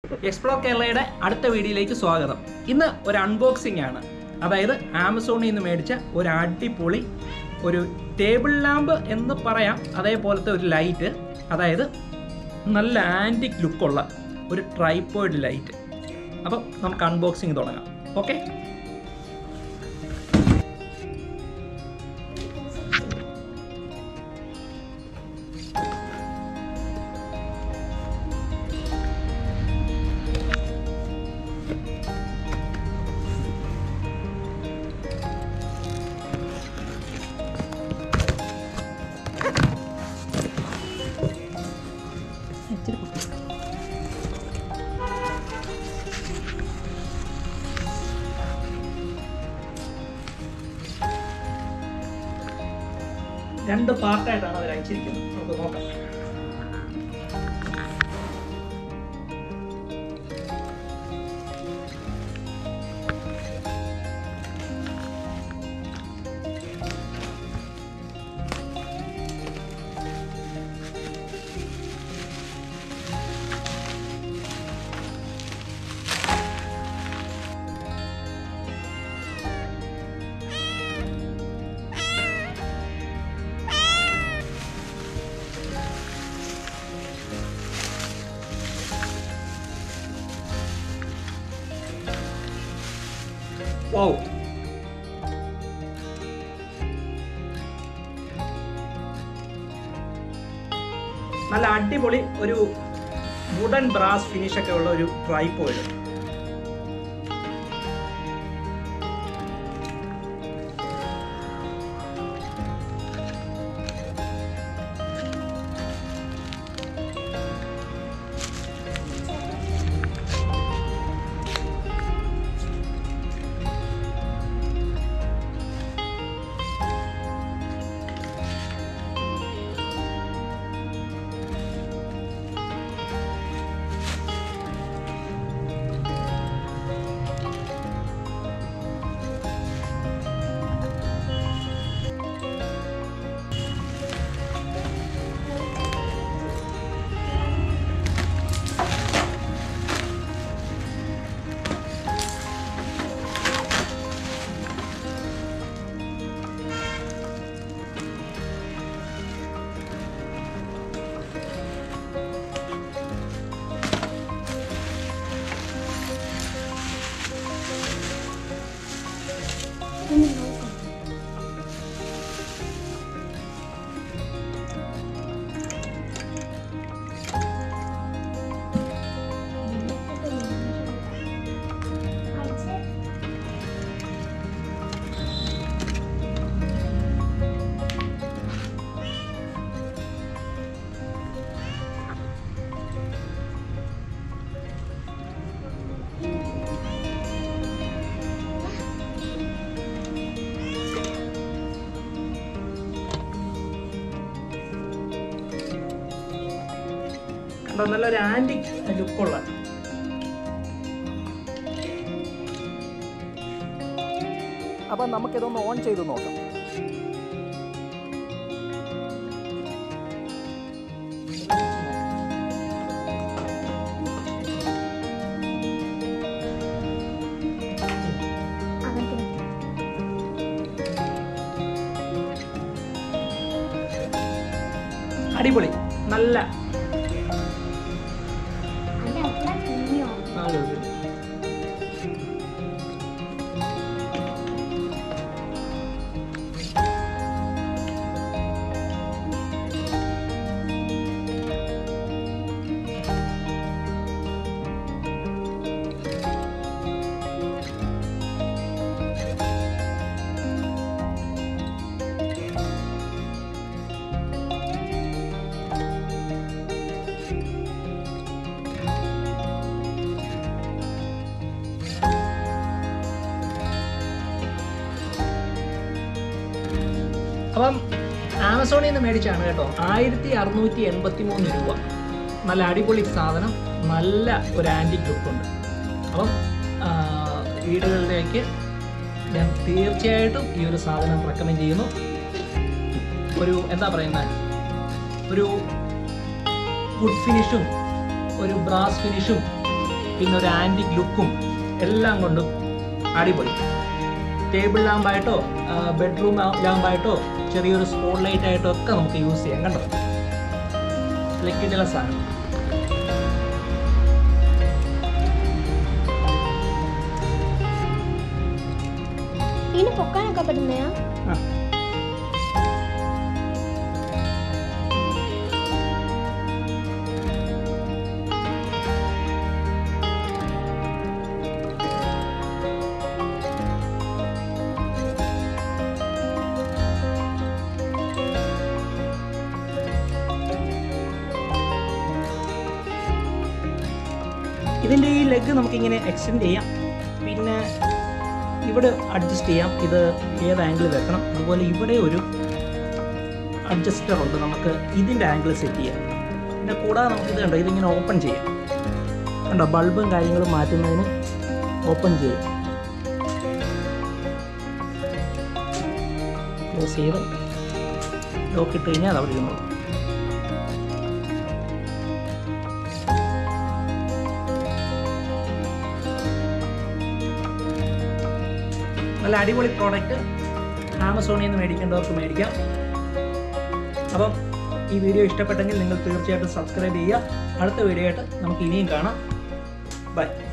explore കേരളയുടെ അടുത്ത വീഡിയോയിലേക്ക് സ്വാഗതം ഇന്ന് ഒരു അൺബോക്സിംഗ് ആണ് അതായത് ആമസോണിൽ നിന്ന് മേടിച്ച ഒരു അടിപൊളി ഒരു ടേബിൾ ലാമ്പ് എന്ന് പറയാം അതേപോലത്തെ ഒരു ലൈറ്റ് അതായത് നല്ല ആൻറ്റിക് ലുക്കുള്ള ഒരു ട്രൈപ്പോയിഡ് ലൈറ്റ് അപ്പം നമുക്ക് അൺബോക്സിങ് തുടങ്ങാം ഓക്കെ രണ്ട് പാർട്ടായിട്ടാണ് അവർ അയച്ചിരിക്കുന്നത് നമുക്ക് നോക്കാം വൗ നല്ല അടിപൊളി ഒരു വുഡൻ ബ്രാസ് ഫിനിഷ് ഒക്കെ ഉള്ള ഒരു ട്രൈപ്പോയിഡ് കണ്ടോ നല്ലൊരു ആൻറ്റിക് ലുക്കുള്ള അപ്പം നമുക്കിതൊന്ന് ഓൺ ചെയ്ത് നോക്കാം അടിപൊളി നല്ല അപ്പം ആമസോണിൽ നിന്ന് മേടിച്ചാണ് കേട്ടോ ആയിരത്തി അറുന്നൂറ്റി എൺപത്തി മൂന്ന് രൂപ നല്ല അടിപൊളി സാധനം നല്ല ഒരു ആൻറ്റിക് ലുക്കുണ്ട് അപ്പം ആ, വീടുകളിലേക്ക് ഞാൻ തീർച്ചയായിട്ടും ഈ ഒരു സാധനം റെക്കമെൻഡ് ചെയ്യുന്നു ഒരു എന്താ പറയുന്നത് ഒരു വുഡ് ഫിനിഷും ഒരു ബ്രാസ് ഫിനിഷും പിന്നെ ഒരു ആൻറ്റിക് ലുക്കും എല്ലാം കൊണ്ടും അടിപൊളി ടേബിൾ ലാമ്പായിട്ടോ ബെഡ്റൂം ലാമ്പായിട്ടോ ചെറിയൊരു സ്പോട്ട് ലൈറ്റ് ആയിട്ടോ ഒക്കെ നമുക്ക് യൂസ് ചെയ്യാം കണ്ടോ ലിക്വിഡുള്ള സാധനം ഇതിന് പൊക്കാനൊക്കെ പറ്റുന്നയാ ആ ഇതിൻ്റെ ഈ ലെഗ് നമുക്കിങ്ങനെ എക്സ്റ്റെൻഡ് ചെയ്യാം പിന്നെ ഇവിടെ അഡ്ജസ്റ്റ് ചെയ്യാം ഇത് ഏത് ആംഗിൾ വെക്കണം അതുപോലെ ഇവിടെ ഒരു അഡ്ജസ്റ്റർ ഉണ്ട് നമുക്ക് ഇതിൻ്റെ ആംഗിൾ സെറ്റ് ചെയ്യാം പിന്നെ കൂടാതെ നമുക്ക് ഇത് കണ്ടോ ഇതിങ്ങനെ ഓപ്പൺ ചെയ്യാം കണ്ടോ ബൾബും കാര്യങ്ങളും മാറ്റുന്നതിന് ഓപ്പൺ ചെയ്യാം ക്ലോസ് ചെയ്ത് ലോക്ക് ഇട്ട് കഴിഞ്ഞാൽ അത് അവിടെ ഇരുന്നോളും നല്ല അടിപൊളി പ്രോഡക്റ്റ് ആമസോണിൽ നിന്ന് മേടിക്കേണ്ടവർക്ക് മേടിക്കാം അപ്പം ഈ വീഡിയോ ഇഷ്ടപ്പെട്ടെങ്കിൽ നിങ്ങൾ തീർച്ചയായിട്ടും സബ്സ്ക്രൈബ് ചെയ്യുക അടുത്ത വീഡിയോ ആയിട്ട് നമുക്ക് ഇനിയും കാണാം ബൈ